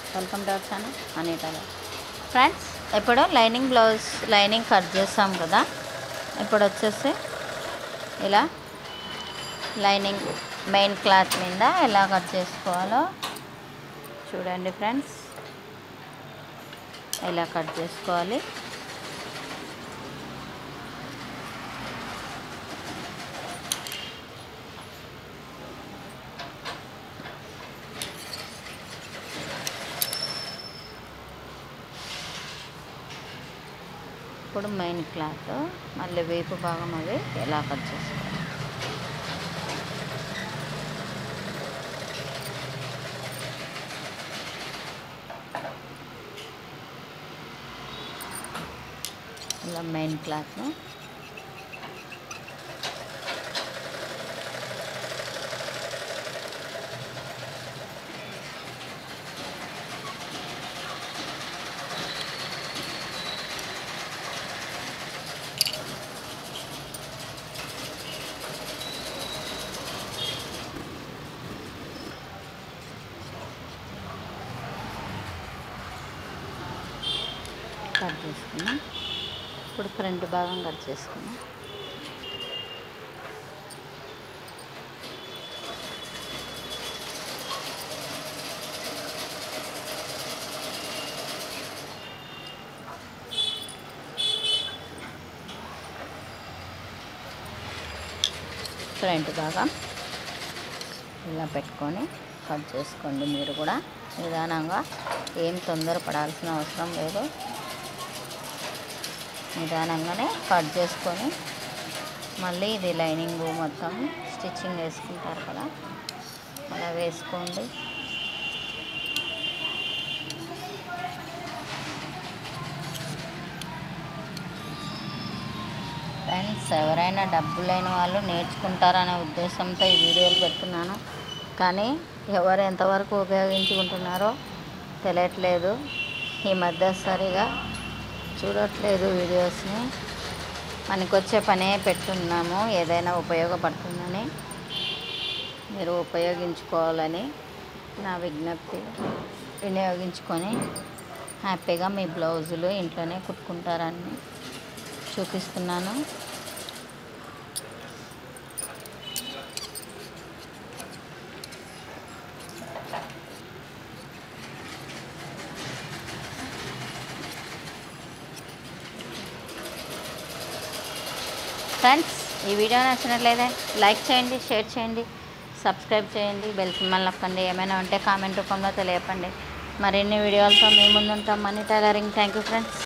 welcome to our channel Anitha friends ఇప్పుడు lining blouse lining cut చేస్తాం కదా ఇప్పుడు వచ్చేసి ఇలా లైనింగ్ మెయిన్ క్లాత్ మీద ఎలా కట్ చేసుకోవాలో చూడండి ఫ్రెండ్స్ ఎలా కట్ చేసుకోవాలి ఇప్పుడు మెయిన్ క్లాత్ మళ్ళీ వేపు భాగం అవి ఎలా కట్ చేసుకోవాలి ఇలా మెయిన్ క్లాత్ను కట్ చేసుకున్నాం ఇప్పుడు ఫ్రంట్ భాగం కట్ చేసుకున్నాం ఫ్రంట్ భాగం ఇలా పెట్టుకొని కట్ చేసుకోండి మీరు కూడా నిదానంగా ఏం తొందరపడాల్సిన అవసరం లేదు నిదానంగానే కట్ చేసుకొని మళ్ళీ ఇది లైనింగ్ మొత్తం స్టిచ్చింగ్ వేసుకుంటారు కదా అలా వేసుకోండి ఫ్రెండ్స్ ఎవరైనా డబ్బు లేని వాళ్ళు నేర్చుకుంటారనే ఉద్దేశంతో ఈ వీడియోలు పెడుతున్నాను కానీ ఎవరు ఎంతవరకు ఉపయోగించుకుంటున్నారో తెలియట్లేదు ఈ మధ్య సరిగా చూడట్లేదు వీడియోస్ని మనకు వచ్చే పనే పెట్టున్నాము ఏదైనా ఉపయోగపడుతుందని మీరు ఉపయోగించుకోవాలని నా విజ్ఞప్తి వినియోగించుకొని హ్యాపీగా మీ బ్లౌజులు ఇంట్లోనే కుట్టుకుంటారని చూపిస్తున్నాను ఫ్రెండ్స్ ఈ వీడియో నచ్చినట్లయితే లైక్ చేయండి షేర్ చేయండి సబ్స్క్రైబ్ చేయండి బెల్ సింబల్ నొక్కండి ఏమైనా ఉంటే కామెంట్ రూపంలో తెలియపండి మరిన్ని వీడియోలతో మీ ముందుంటాం money tailoring thank you friends